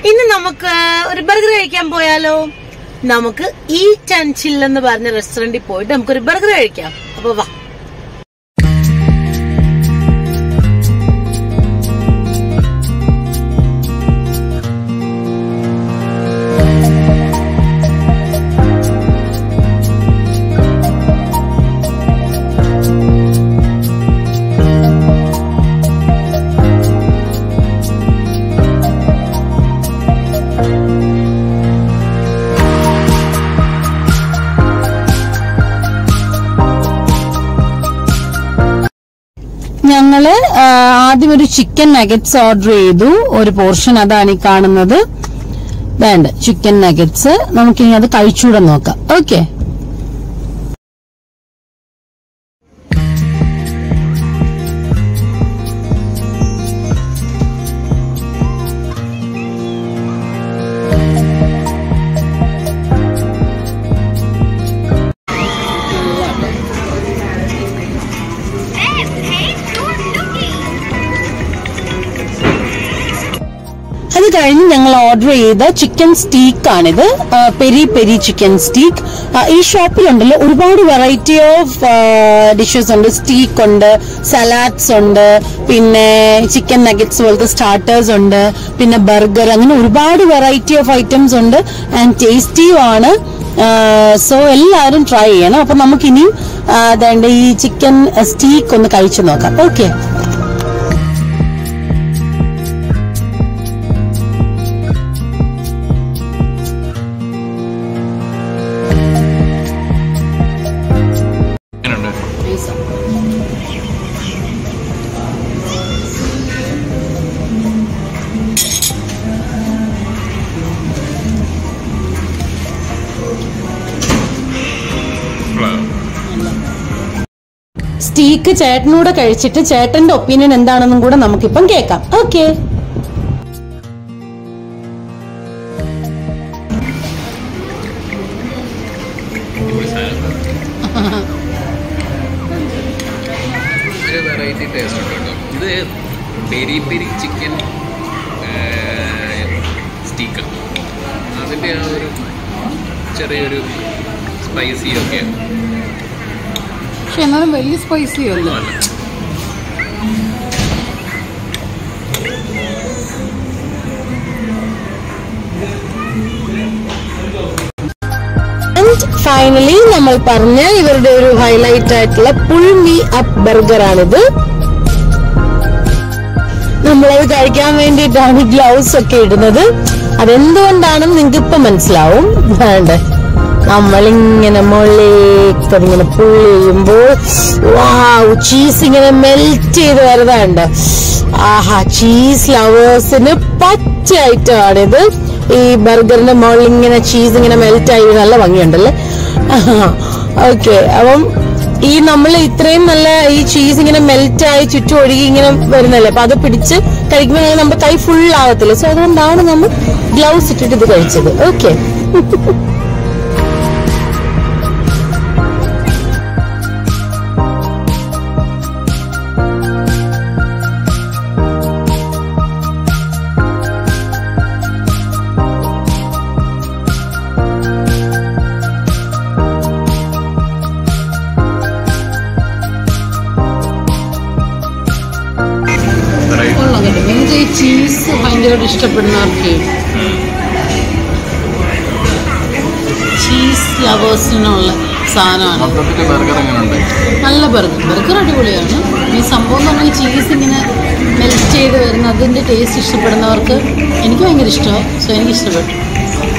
ഇന്ന് നമുക്ക് ഒരു ബർഗർ കഴിക്കാൻ പോയാലോ നമുക്ക് ഈറ്റ് ആൻഡ് ചിൽ എന്ന് പറഞ്ഞ റെസ്റ്റോറന്റിൽ പോയിട്ട് നമുക്കൊരു ബർഗർ കഴിക്കാം അപ്പൊ വാ ഞങ്ങള് ആ, ആദ്യം ഒരു ചിക്കൻ നഗറ്റ്സ് ഓർഡർ ചെയ്തു ഒരു പോർഷൻ അതാണ് ഈ കാണുന്നത് വേണ്ട ചിക്കൻ നഗറ്റ്സ് നമുക്കിനി അത് കഴിച്ചുകൂടെ നോക്കാം ഓക്കെ അത് കഴിഞ്ഞ് ഞങ്ങൾ ഓർഡർ ചെയ്ത ചിക്കൻ സ്റ്റീക്ക് ആണിത് ആ, പെരി പെരി ചിക്കൻ സ്റ്റീക്ക് ആ, ഈ ഷോപ്പിലുണ്ടല്ലോ ഒരുപാട് വെറൈറ്റി ഓഫ് ഡിഷസ് ഉണ്ട് സ്റ്റീക്ക് ഉണ്ട് സലാഡ്സ് ഉണ്ട് പിന്നെ ചിക്കൻ നഗറ്റ്സ് പോലത്തെ സ്റ്റാർട്ടേഴ്സ് ഉണ്ട് പിന്നെ ബർഗർ അങ്ങനെ ഒരുപാട് വെറൈറ്റി ഓഫ് ഐറ്റംസ് ഉണ്ട് ആൻഡ് ടേസ്റ്റിയും ആണ് സോ എല്ലാവരും ട്രൈ ചെയ്യണം അപ്പൊ നമുക്കിനിയും ആ, ദാണ്ട ഈ ചിക്കൻ സ്റ്റീക്ക് ഒന്ന് കഴിച്ചു നോക്കാം ഓക്കെ എങ്ങനെയുണ്ട് സ്റ്റീക്ക് ചേട്ടനൂടെ കഴിച്ചിട്ട് ചേട്ടന്റെ ഒപ്പീനിയൻ എന്താണെന്നും കൂടെ നമുക്കിപ്പം കേൾക്കാം ഓക്കെ ഒരു വെറൈറ്റി ടേസ്റ്റ് ഉണ്ട് കേട്ടോ ഇത് പെരി പെരി ചിക്കൻ സ്റ്റീക്ക് അതിൻ്റെ ആ ഒരു ചെറിയൊരു സ്പൈസി ഒക്കെ പക്ഷെ എന്നാലും വലിയ സ്പൈസി അല്ല അല്ല ഫൈനലി നമ്മൾ പറഞ്ഞ ഇവരുടെ ഒരു ഹൈലൈറ്റ് ആയിട്ടുള്ള പുൾമി അപ്പ് ബർഗർ ആണിത് നമ്മളത് കഴിക്കാൻ വേണ്ടിയിട്ടാണ് ഗ്ലൗസ് ഒക്കെ ഇടുന്നത് അതെന്തുകൊണ്ടാണെന്ന് നിങ്ങൾക്ക് ഇപ്പൊ മനസ്സിലാവും വേണ്ടേ നമ്മളിങ്ങനെ മുകളിലേക്ക് അതിങ്ങനെ പുള്ളി ചെയ്യുമ്പോൾ വാവ് ചീസ് ഇങ്ങനെ മെൽറ്റ് ചെയ്ത് വരുന്നുണ്ട് ആഹാ ചീസ് ലവേഴ്സിന് പച്ച ഐറ്റം ആണിത് ഈ ബർഗറിന്റെ മുകളിൽ ഇങ്ങനെ ചീസ് ഇങ്ങനെ മെൽറ്റ് ആയി നല്ല ഭംഗിയുണ്ടല്ലേ ഓക്കെ അപ്പം ഈ നമ്മൾ ഇത്രയും നല്ല ഈ ചീസ് ഇങ്ങനെ മെൽറ്റ് ആയി ചുറ്റും ഒഴുകി ഇങ്ങനെ വരുന്നല്ലേ അപ്പൊ അത് പിടിച്ച് കഴിക്കുമ്പോൾ നമ്മുടെ കൈ ഫുൾ ആവത്തില്ല സോ അതുകൊണ്ടാണ് നമ്മൾ ഗ്ലൗസ് ഇട്ടിട്ട് ഇത് കഴിച്ചത് ഓക്കെ വെറൈറ്റി ചീസ് ഭയങ്കരമായിട്ട് ഇഷ്ടപ്പെടുന്നവർക്ക് ചീസ് ലവേഴ്സിനുള്ള സാധനമാണ് മൊത്തത്തിൽ ബർഗർ എങ്ങനെയുണ്ട് നല്ല ബർഗർ ബർഗർ അടിപൊളിയാണ് ഈ സംഭവം എന്ന് പറഞ്ഞാൽ ചീസ് ഇങ്ങനെ മെൽറ്റ് ചെയ്ത് വരുന്ന അതിൻ്റെ ടേസ്റ്റ് ഇഷ്ടപ്പെടുന്നവർക്ക് എനിക്ക് ഭയങ്കര ഇഷ്ടമാണ് സോ എനിക്ക് ഇഷ്ടപ്പെട്ടു